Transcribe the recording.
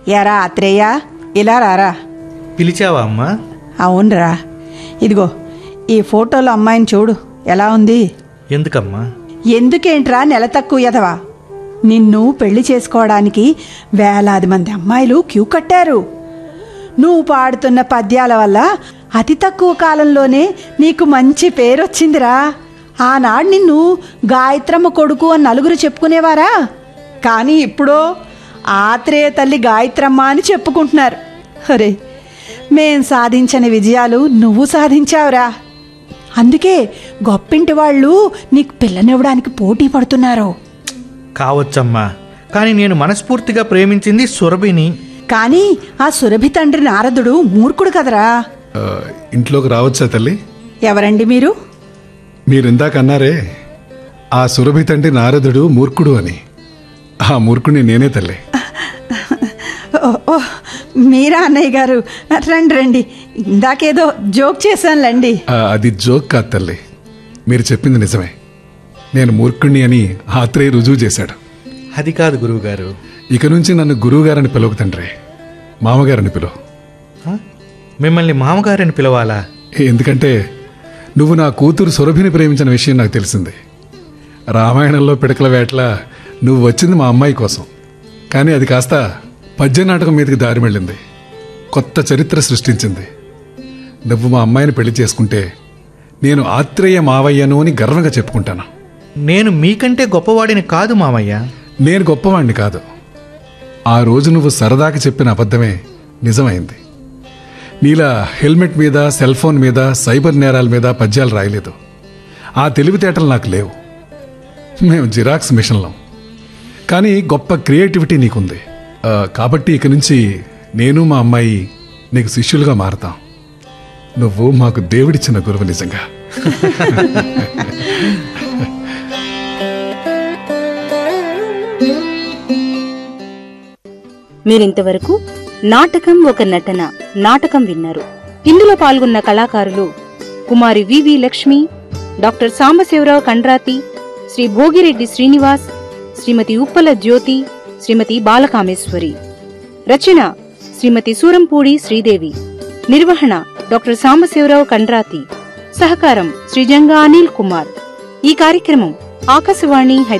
ఎరా ఆత్రేయ ఇలా రారా పిలిచావా అమ్మా అవునరా ఇదిగో ఈ ఫోటోలో అమ్మాయిని చూడు ఎలా ఉంది ఎందుకమ్మా ఎందుకేంట్రా నెల తక్కువ ఎదవా నిన్ను పెళ్లి చేసుకోవడానికి వేలాది మంది అమ్మాయిలు క్యూ కట్టారు నువ్వు పాడుతున్న పద్యాల వల్ల అతి తక్కువ కాలంలోనే నీకు మంచి పేరు వచ్చిందిరా ఆనాడు నిన్ను గాయత్రమ్మ కొడుకు అని నలుగురు చెప్పుకునేవారా కానీ ఇప్పుడో ఆత్రేయ తల్లి గాయత్రమ్మ అని చెప్పుకుంటున్నారు అరే మేం సాధించని విజయాలు నువ్వు సాధించావురా అందుకే గొప్పింటి వాళ్ళు నీకు పిల్లనివ్వడానికి పోటీ పడుతున్నారు కావచ్చమ్మా కానీ నేను మనస్ఫూర్తిగా ప్రేమించింది సురభిని కానీ ఆ సురభి తండ్రి నారదుడు మూర్ఖుడు కదరా ఆ, ఇంట్లోకి రావచ్చా తల్లి ఎవరండి మీరు మీరు ఇందాక అన్నారే ఆ సురభి తండ్రి నారదుడు మూర్ఖుడు అని ఆ మూర్ఖుడిని నేనే తల్లి ఓ, ఓ, మీరా అన్నయ్య గారు రండి రండి ఇందాకేదో జోక్ చేశానులేండి ఆ, అది జోక్ కాదు తల్లి మీరు చెప్పింది నిజమే నేను మూర్ఖుణ్ణి అని ఆత్రేయ రుజువు చేశాడు అది కాదు గురువుగారు ఇక నుంచి నన్ను గురువుగారని పిలవకు తండ్రి మామగారని పిలువు ఆ? మిమ్మల్ని మామగారని పిలవాలా ఎందుకంటే నువ్వు నా కూతురు సురభిని ప్రేమించిన విషయం నాకు తెలిసింది రామాయణంలో పిడకల వేట్ల నువ్వు వచ్చింది మా అమ్మాయి కోసం కానీ అది కాస్త పద్య నాటకం మీదకి దారి వెళ్ళింది కొత్త చరిత్ర సృష్టించింది నువ్వు మా అమ్మాయిని పెళ్లి చేసుకుంటే నేను ఆత్రేయ మావయ్యను అని గర్వంగా చెప్పుకుంటాను నేను మీకంటే గొప్పవాడిని కాదు మామయ్య నేను గొప్పవాణ్ణి కాదు ఆ రోజు నువ్వు సరదాకి చెప్పిన అబద్ధమే నిజమైంది నీలా హెల్మెట్ మీద సెల్ ఫోన్ మీద సైబర్ నేరాల మీద పద్యాలు రాయలేదు ఆ తెలివితేటలు నాకు లేవు మేము జిరాక్స్ మిషన్లం కానీ గొప్ప క్రియేటివిటీ నీకుంది ఆ, కాబట్టి ఇక నుంచి నేను మా అమ్మాయి నీకు శిష్యులుగా మారతాం నువ్వు మాకు దేవుడిచ్చిన గురువు నిజంగా మీరింతవరకు నాటకం ఒక నటన నాటకం విన్నారు ఇందులో పాల్గొన్న కళాకారులు కుమారి వివి లక్ష్మి డాక్టర్ సాంబశివరావు కండ్రాతి శ్రీ భోగిరెడ్డి శ్రీనివాస్ శ్రీమతి ఉప్పల జ్యోతి శ్రీమతి బాలకామేశ్వరి రచన శ్రీమతి సూరంపూడి శ్రీదేవి నిర్వహణ డాక్టర్ సాంబశివరావు కండ్రాతి సహకారం శ్రీ జంగా అనిల్ కుమార్ ఈ కార్యక్రమం ఆకాశవాణి హైదరాబాద్